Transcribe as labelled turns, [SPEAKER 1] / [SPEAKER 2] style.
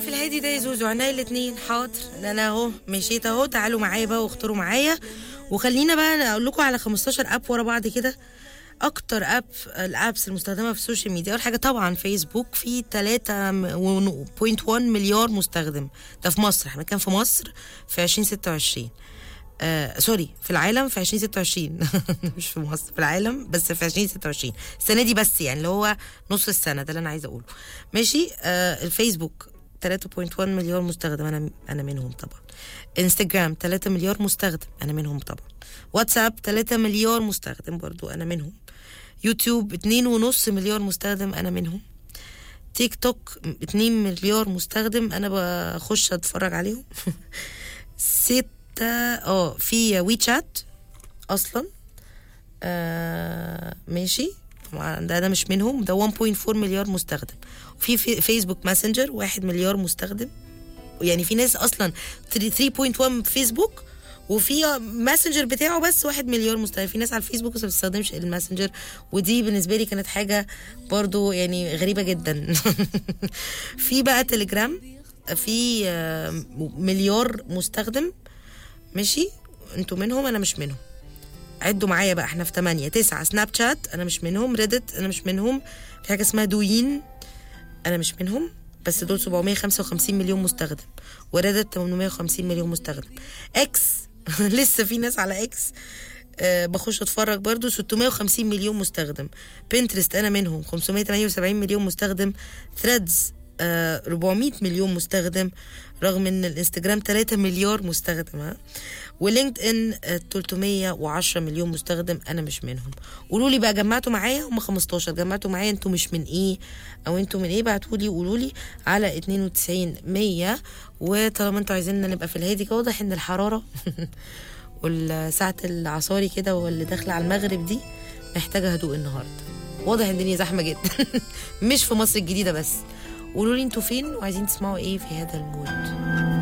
[SPEAKER 1] في الهادي ده يا زوزو عينيا الاتنين حاضر ده انا اهو مشيت اهو تعالوا معايا بقى واختاروا معايا وخلينا بقى اقول لكم على 15 اب ورا بعض كده اكتر اب الابس المستخدمه في السوشيال ميديا اول حاجه طبعا فيسبوك في 3.1 مليار مستخدم ده في مصر احنا كان في مصر في 2026 آه سوري في العالم في 2026 مش في مصر في العالم بس في 2026 السنه دي بس يعني اللي هو نص السنه ده اللي انا عايزه اقوله ماشي آه الفيسبوك 3.1 مليار مستخدم انا انا منهم طبعا انستجرام 3 مليار مستخدم انا منهم طبعا واتساب 3 مليار مستخدم برضو انا منهم يوتيوب 2.5 مليار مستخدم انا منهم تيك توك 2 مليار مستخدم انا بخش اتفرج عليهم ستة اه في وي شات اصلا آه ماشي طبعا ده ده مش منهم ده 1.4 مليار مستخدم وفي في فيسبوك ماسنجر 1 مليار مستخدم يعني في ناس اصلا 3.1 فيسبوك وفي ماسنجر بتاعه بس واحد مليار مستخدم في ناس على الفيسبوك بس ما بتستخدمش الماسنجر ودي بالنسبه لي كانت حاجه برضو يعني غريبه جدا في بقى تليجرام في آه، مليار مستخدم ماشي انتوا منهم انا مش منهم عدوا معايا بقى احنا في 8 9 سناب شات انا مش منهم ريدت انا مش منهم في حاجه اسمها دوين انا مش منهم بس دول 755 مليون مستخدم وريدت 850 مليون مستخدم اكس لسه في ناس على اكس أه بخش اتفرج برضو 650 مليون مستخدم بنترست انا منهم 578 مليون مستخدم ثريدز آه 400 مليون مستخدم رغم ان الانستجرام 3 مليار مستخدم ها ولينكد ان آه 310 مليون مستخدم انا مش منهم قولوا لي بقى جمعتوا معايا هم 15 جمعتوا معايا انتوا مش من ايه او انتوا من ايه بعتوا لي قولوا لي على 92 100 وطالما انتوا عايزيننا نبقى في الهادي كده واضح ان الحراره والساعة العصاري كده واللي داخله على المغرب دي محتاجه هدوء النهارده واضح ان الدنيا زحمه جدا مش في مصر الجديده بس قولوا لي انتوا فين وعايزين تسمعوا ايه في هذا المود